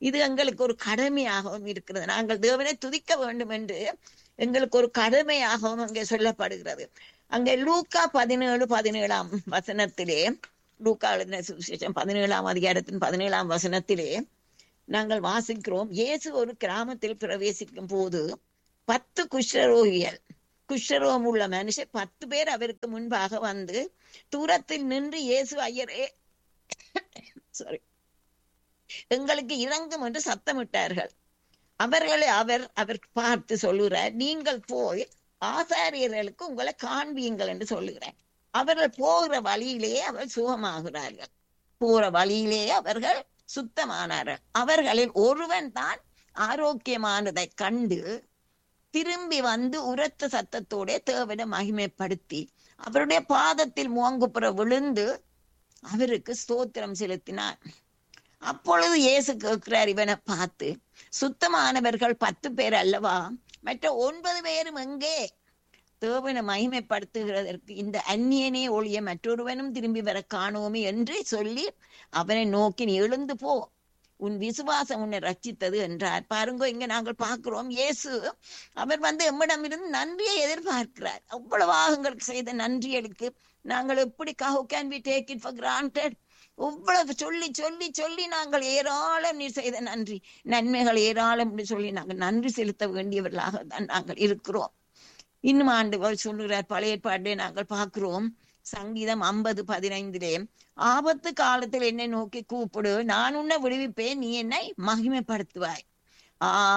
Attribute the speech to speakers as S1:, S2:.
S1: இது எங்களுக்கு ஒரு கடமையாகவும் இருக்கிறது நாங்கள் தேவனை துதிக்க வேண்டும் என்று எங்களுக்கு ஒரு கடமையாகவும் அங்கே சொல்லப்படுகிறது அங்கே லூக்கா பதினேழு பதினேழாம் வசனத்திலே லூக்கா எழுதின சுவிசேஷம் பதினேழாம் அதிகாரத்தின் பதினேழாம் வசனத்திலே நாங்கள் வாசிக்கிறோம் இயேசு ஒரு கிராமத்தில் பிரவேசிக்கும் போது பத்து குஷ்டரோகிகள் குஷ்டரோகம் உள்ள மனுஷர் பத்து பேர் அவருக்கு முன்பாக வந்து தூரத்தில் நின்று இயேசு ஐயரே சாரி எங்களுக்கு இறங்கும் என்று சத்தமிட்டார்கள் அவர்களை அவர் அவர் பார்த்து சொல்லுகிறார் நீங்கள் போய் ஆசாரியர்களுக்கு உங்களை காண்பியுங்கள் என்று சொல்லுகிறார் அவர்கள் போகிற வழியிலேயே அவர் சுகமாகிறார்கள் போற வழியிலேயே அவர்கள் சுத்தமானார்கள் அவர்களில் ஒருவன் தான் ஆரோக்கியமானதை கண்டு திரும்பி வந்து உரத்த சத்தத்தோட தேவனை மகிமைப்படுத்தி அவருடைய பாதத்தில் முவங்குப்புற விழுந்து அவருக்கு ஸ்தோத்திரம் செலுத்தினார் அப்பொழுது இயேசு கேட்கிறார் இவனை பார்த்து சுத்தமானவர்கள் பத்து பேர் அல்லவா மற்ற ஒன்பது பேரும் எங்கே தேவனை மகிமைப்படுத்துகிறதற்கு இந்த அந்நியனே ஒழிய மற்றொருவனும் திரும்பி வர காணோமே என்று சொல்லி அவனை நோக்கி நீ எழுந்து போ உன் விசுவாசம் உன்னை ரட்சித்தது என்றார் பாருங்க இங்க நாங்கள் பார்க்கிறோம் இயேசு அவர் வந்து எம்மிடமிருந்து நன்றியை எதிர்பார்க்கிறார் அவ்வளவாக எங்களுக்கு செய்த நன்றிகளுக்கு நாங்கள் எப்படி how can we take it for granted இவ்வளவு சொல்லி சொல்லி சொல்லி நாங்கள் ஏராளம் நீர் செய்த நன்றி நன்மைகள் ஏராளம் என்று சொல்லி நாங்கள் நன்றி செலுத்த வேண்டியவர்களாக தான் நாங்கள் இருக்கிறோம் இன்னும் ஆண்டு சொல்லுகிறார் பழைய ஏற்பாட்டை நாங்கள் பார்க்கிறோம் சங்கீதம் ஐம்பது பதினைந்திலே ஆபத்து காலத்தில் என்னை நோக்கி கூப்பிடு நான் உன்னை விடுவிப்பேன் நீ என்னை மகிமைப்படுத்துவாய் ஆ